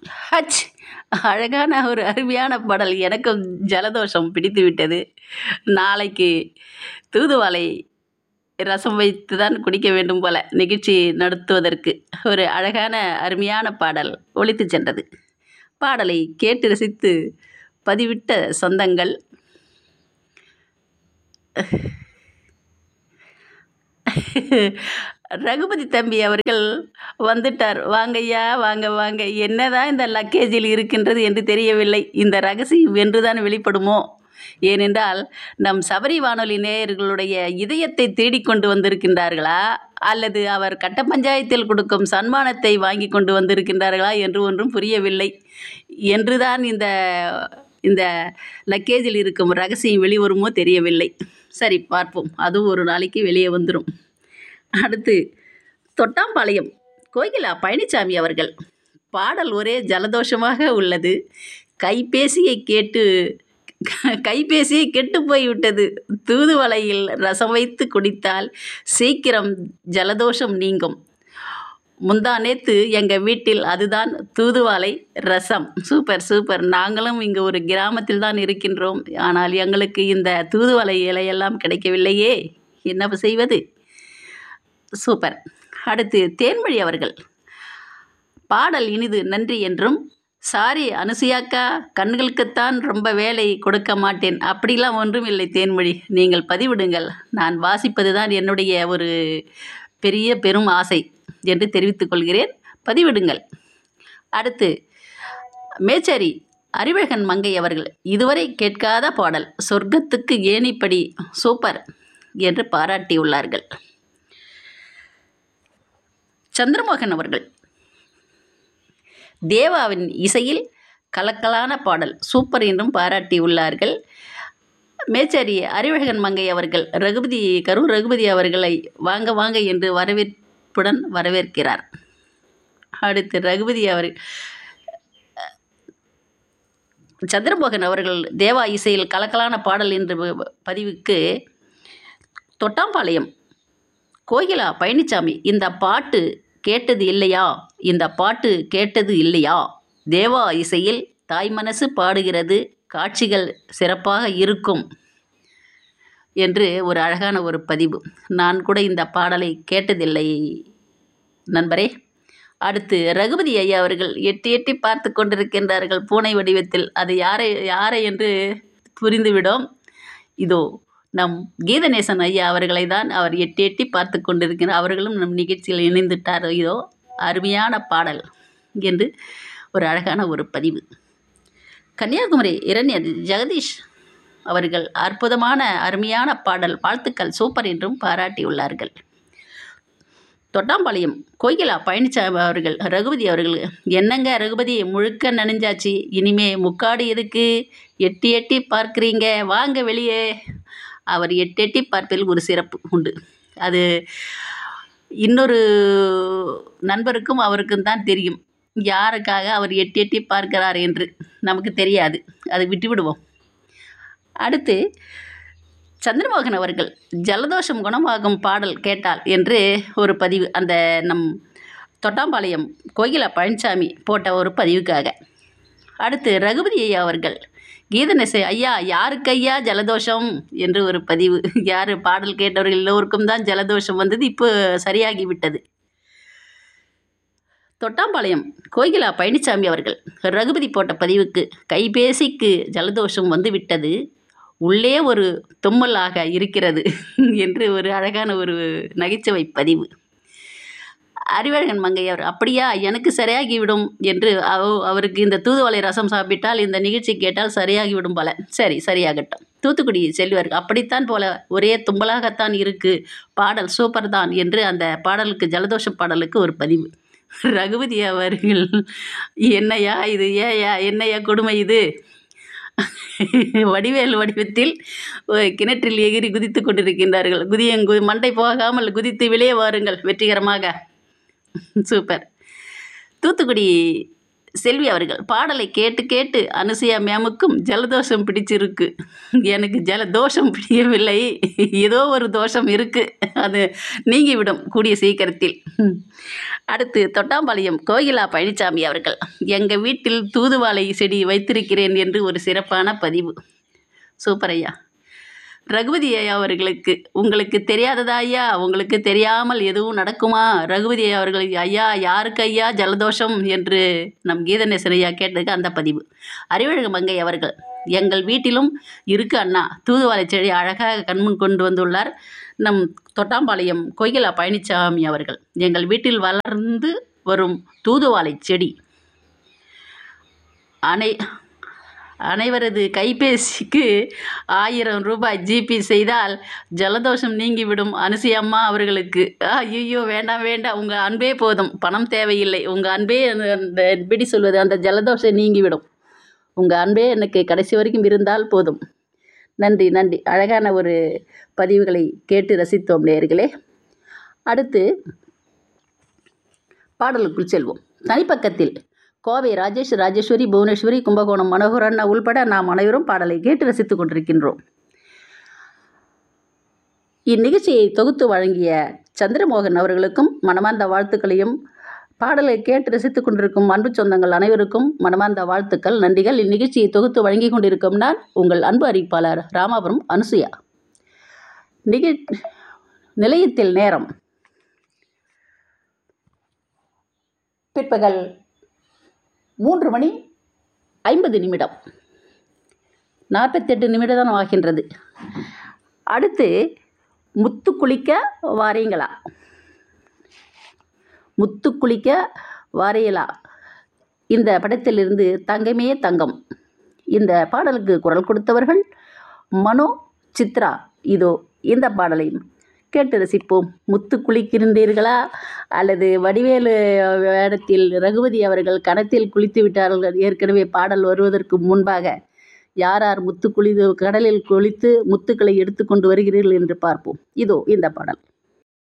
H அழகான ஒரு அருமையான பாடல் எனக்கும் ஜலதோஷம் பிடித்து விட்டது நாளைக்கு தூதுவளை ரசம் வைத்து தான் குடிக்க வேண்டும் போல நிகழ்ச்சி நடத்துவதற்கு ஒரு அழகான அருமையான பாடல் ஒலித்து சென்றது பாடலை கேட்டு ரசித்து பதிவிட்ட சொந்தங்கள் ரகுபதி தம்பி அவர்கள் வந்துட்டார் வாங்கய்யா வாங்க வாங்க என்னதான் இந்த லக்கேஜில் இருக்கின்றது என்று தெரியவில்லை இந்த ரகசியம் என்றுதான் வெளிப்படுமோ ஏனென்றால் நம் சபரி வானொலி நேயர்களுடைய இதயத்தை தேடிக்கொண்டு வந்திருக்கின்றார்களா அல்லது அவர் கட்ட பஞ்சாயத்தில் கொடுக்கும் சன்மானத்தை வாங்கி கொண்டு வந்திருக்கின்றார்களா என்று ஒன்றும் புரியவில்லை என்றுதான் இந்த இந்த லக்கேஜில் இருக்கும் ரகசியம் வெளிவருமோ தெரியவில்லை சரி பார்ப்போம் அதுவும் ஒரு நாளைக்கு வெளியே வந்துடும் அடுத்து தொட்டாம்பாளையம் கோகிலா பழனிசாமி அவர்கள் பாடல் ஒரே ஜலதோஷமாக உள்ளது கைபேசியை கேட்டு கைபேசியை கெட்டு போய்விட்டது தூதுவளையில் ரசம் வைத்து குடித்தால் சீக்கிரம் ஜலதோஷம் நீங்கும் முந்தா நேத்து எங்கள் வீட்டில் அதுதான் தூதுவளை ரசம் சூப்பர் சூப்பர் நாங்களும் இங்கு ஒரு கிராமத்தில் தான் இருக்கின்றோம் ஆனால் எங்களுக்கு இந்த தூதுவளை இலையெல்லாம் கிடைக்கவில்லையே என்ன செய்வது சூப்பர் அடுத்து தேன்மொழி அவர்கள் பாடல் இனிது நன்றி என்றும் சாரி அனுசுயாக்கா கண்களுக்குத்தான் ரொம்ப வேலை கொடுக்க மாட்டேன் அப்படிலாம் ஒன்றும் இல்லை தேன்மொழி நீங்கள் பதிவிடுங்கள் நான் வாசிப்பது தான் என்னுடைய ஒரு பெரிய பெரும் ஆசை என்று தெரிவித்துக் கொள்கிறேன் பதிவிடுங்கள் அடுத்து மேச்சேரி அறிவழகன் மங்கை அவர்கள் இதுவரை கேட்காத பாடல் சொர்க்கத்துக்கு ஏணிப்படி சூப்பர் என்று பாராட்டியுள்ளார்கள் சந்திரமோகன் அவர்கள் தேவாவின் இசையில் கலக்கலான பாடல் சூப்பர் என்றும் பாராட்டியுள்ளார்கள் மேச்சேரி அறிவழகன் மங்கை அவர்கள் ரகுபதி கரூர் ரகுபதி அவர்களை வாங்க வாங்க என்று வரவேற்புடன் வரவேற்கிறார் அடுத்து ரகுபதி அவர் சந்திரமோகன் அவர்கள் தேவா இசையில் கலக்கலான பாடல் என்று பதிவுக்கு தொட்டாம்பாளையம் கோகிலா பழனிசாமி இந்த பாட்டு கேட்டது இல்லையா இந்த பாட்டு கேட்டது இல்லையா தேவா இசையில் தாய் மனசு பாடுகிறது காட்சிகள் சிறப்பாக இருக்கும் என்று ஒரு அழகான ஒரு பதிவு நான் கூட இந்த பாடலை கேட்டதில்லை நண்பரே அடுத்து ரகுபதி ஐயா அவர்கள் எட்டி எட்டி பார்த்து கொண்டிருக்கின்றார்கள் பூனை வடிவத்தில் அது யாரை யாரை என்று புரிந்துவிடும் இதோ நம் கீதநேசன் ஐயா அவர்களை தான் அவர் எட்டி எட்டி பார்த்து கொண்டிருக்கிறார் அவர்களும் நம் நிகழ்ச்சியில் இணைந்துட்டார் இதோ அருமையான பாடல் என்று ஒரு அழகான ஒரு பதிவு கன்னியாகுமரி இரண்யர் ஜெகதீஷ் அவர்கள் அற்புதமான அருமையான பாடல் வாழ்த்துக்கள் சூப்பர் என்றும் பாராட்டியுள்ளார்கள் தொட்டாம்பாளையம் கோகிலா பழனிசாமி அவர்கள் ரகுபதி அவர்கள் என்னங்க ரகுபதி முழுக்க நனைஞ்சாச்சு இனிமே முக்காடு எதுக்கு எட்டி எட்டி பார்க்குறீங்க வாங்க வெளியே அவர் எட்டு எட்டி பார்ப்பதில் ஒரு சிறப்பு உண்டு அது இன்னொரு நண்பருக்கும் அவருக்கும் தான் தெரியும் யாருக்காக அவர் எட்டி எட்டி பார்க்கிறார் என்று நமக்கு தெரியாது அதை விட்டுவிடுவோம் அடுத்து சந்திரமோகன் அவர்கள் ஜலதோஷம் குணமாகும் பாடல் கேட்டால் என்று ஒரு பதிவு அந்த நம் தொட்டாம்பாளையம் கோகிலா பழனிசாமி போட்ட ஒரு பதிவுக்காக அடுத்து ரகுபதி ஐயா அவர்கள் கீதநெசை ஐயா யாருக்கு ஐயா ஜலதோஷம் என்று ஒரு பதிவு யார் பாடல் கேட்டவர்கள் எல்லோருக்கும் தான் ஜலதோஷம் வந்தது இப்போ சரியாகி விட்டது தொட்டாம்பாளையம் கோகிலா பழனிசாமி அவர்கள் ரகுபதி போட்ட பதிவுக்கு கைபேசிக்கு ஜலதோஷம் வந்து விட்டது உள்ளே ஒரு தும்மலாக இருக்கிறது என்று ஒரு அழகான ஒரு நகைச்சுவை பதிவு அறிவழகன் மங்கையவர் அப்படியா எனக்கு சரியாகிவிடும் என்று அவ அவருக்கு இந்த தூதுவளை ரசம் சாப்பிட்டால் இந்த நிகழ்ச்சி கேட்டால் சரியாகிவிடும் போல சரி சரியாகட்டும் தூத்துக்குடி செல்வர் அப்படித்தான் போல ஒரே தும்பலாகத்தான் இருக்கு பாடல் சூப்பர் தான் என்று அந்த பாடலுக்கு ஜலதோஷ பாடலுக்கு ஒரு பதிவு ரகுபதி அவர்கள் என்னையா இது ஏயா என்னையா கொடுமை இது வடிவேல் வடிவத்தில் கிணற்றில் எகிரி குதித்து கொண்டிருக்கின்றார்கள் குதியங்கு மண்டை போகாமல் குதித்து வெளியே வாருங்கள் வெற்றிகரமாக சூப்பர் தூத்துக்குடி செல்வி அவர்கள் பாடலை கேட்டு கேட்டு அனுசூயா மேமுக்கும் ஜலதோஷம் பிடிச்சிருக்கு எனக்கு ஜலதோஷம் பிடிக்கவில்லை ஏதோ ஒரு தோஷம் இருக்குது அது நீங்கிவிடும் கூடிய சீக்கிரத்தில் அடுத்து தொட்டாம்பாளையம் கோகிலா பழனிசாமி அவர்கள் எங்கள் வீட்டில் தூதுவாளை செடி வைத்திருக்கிறேன் என்று ஒரு சிறப்பான பதிவு சூப்பர் ஐயா ரகுபதி ஐயா அவர்களுக்கு உங்களுக்கு தெரியாததா ஐயா உங்களுக்கு தெரியாமல் எதுவும் நடக்குமா ரகுபதி ஐயா அவர்கள் ஐயா யாருக்கு ஐயா ஜலதோஷம் என்று நம் கீதநேசன் ஐயா கேட்டதுக்கு அந்த பதிவு அறிவழகு மங்கை அவர்கள் எங்கள் வீட்டிலும் இருக்கு அண்ணா தூதுவாளை செடி அழகாக கண்முன் கொண்டு வந்துள்ளார் நம் தொட்டாம்பாளையம் கோகிலா பழனிசாமி அவர்கள் எங்கள் வீட்டில் வளர்ந்து வரும் தூதுவாளை செடி அனை அனைவரது கைபேசிக்கு ஆயிரம் ரூபாய் ஜிபி செய்தால் ஜலதோஷம் நீங்கிவிடும் அனுசையம்மா அவர்களுக்கு ஐயோ வேண்டாம் வேண்டாம் உங்கள் அன்பே போதும் பணம் தேவையில்லை உங்கள் அன்பே அந்த அந்த எப்படி சொல்வது அந்த ஜலதோஷம் நீங்கிவிடும் உங்கள் அன்பே எனக்கு கடைசி வரைக்கும் இருந்தால் போதும் நன்றி நன்றி அழகான ஒரு பதிவுகளை கேட்டு ரசித்தோம் நேயர்களே அடுத்து பாடலுக்குள் செல்வோம் தனிப்பக்கத்தில் கோவை ராஜேஷ் ராஜேஸ்வரி புவனேஸ்வரி கும்பகோணம் மனோகர் அண்ணா உள்பட நாம் அனைவரும் பாடலை கேட்டு ரசித்துக் கொண்டிருக்கின்றோம் இந்நிகழ்ச்சியை தொகுத்து வழங்கிய சந்திரமோகன் அவர்களுக்கும் மனமார்ந்த வாழ்த்துக்களையும் பாடலை கேட்டு ரசித்துக் கொண்டிருக்கும் அன்பு சொந்தங்கள் அனைவருக்கும் மனமார்ந்த வாழ்த்துக்கள் நன்றிகள் இந்நிகழ்ச்சியை தொகுத்து வழங்கி கொண்டிருக்கும் நான் உங்கள் அன்பு அறிவிப்பாளர் ராமாபுரம் அனுசுயா நிகழ் நிலையத்தில் நேரம் பிற்பகல் மூன்று மணி ஐம்பது நிமிடம் நாற்பத்தெட்டு நிமிடம் தான் ஆகின்றது அடுத்து முத்து குளிக்க வாரீங்களா முத்து குளிக்க வாரியலா இந்த படத்திலிருந்து தங்கமே தங்கம் இந்த பாடலுக்கு குரல் கொடுத்தவர்கள் மனோ சித்ரா இதோ இந்த பாடலையும் கேட்டு ரசிப்போம் முத்து குளிக்கின்றீர்களா அல்லது வடிவேலு வேடத்தில் ரகுபதி அவர்கள் கணத்தில் குளித்து விட்டார்கள் ஏற்கனவே பாடல் வருவதற்கு முன்பாக யார் யார் முத்து குளித்து கடலில் குளித்து முத்துக்களை எடுத்துக்கொண்டு வருகிறீர்கள் என்று பார்ப்போம் இதோ இந்த பாடல்